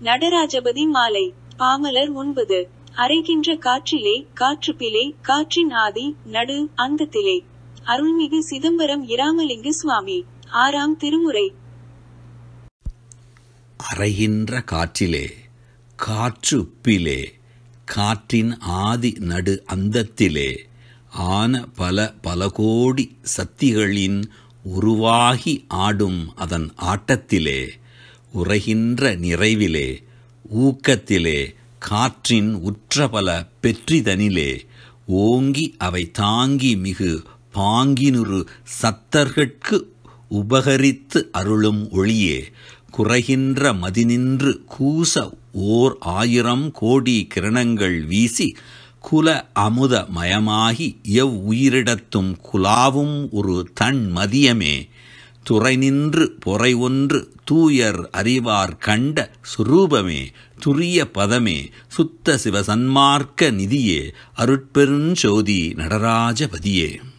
நடராஜபதி மாலை பாமலர் ஒன்பது அரைகின்ற காற்றிலே காற்றுப்பிலே காற்றின் ஆதி நடு அந்தத்திலே அருள்மிகு சிதம்பரம் இராமலிங்க சுவாமி ஆறாம் திருமுறை அறைகின்ற காற்றிலே காற்றுப்பிலே காற்றின் ஆதி நடு அந்தத்திலே ஆன பல பல கோடி சக்திகளின் உருவாகி ஆடும் அதன் ஆட்டத்திலே உறைகின்ற நிறைவிலே ஊக்கத்திலே காற்றின் உற்றபல பெற்றிதனிலே ஓங்கி அவை தாங்கி மிகு பாங்கினுரு சத்தர்கட்கு உபகரித்து அருளும் ஒளியே குறைகின்ற மதினின்று கூச ஓர் ஆயிரம் கோடி கிரணங்கள் வீசி குல அமுத மயமாகி எவ் உயிரிடத்தும் குலாவும் ஒரு தன் மதியமே துறை நின்று பொறை ஒன்று தூயர் அறிவார் கண்ட சுரூபமே துரிய பதமே சுத்த சிவசன்மார்க்க நிதியே அருட்பெருஞ்சோதி நடராஜபதியே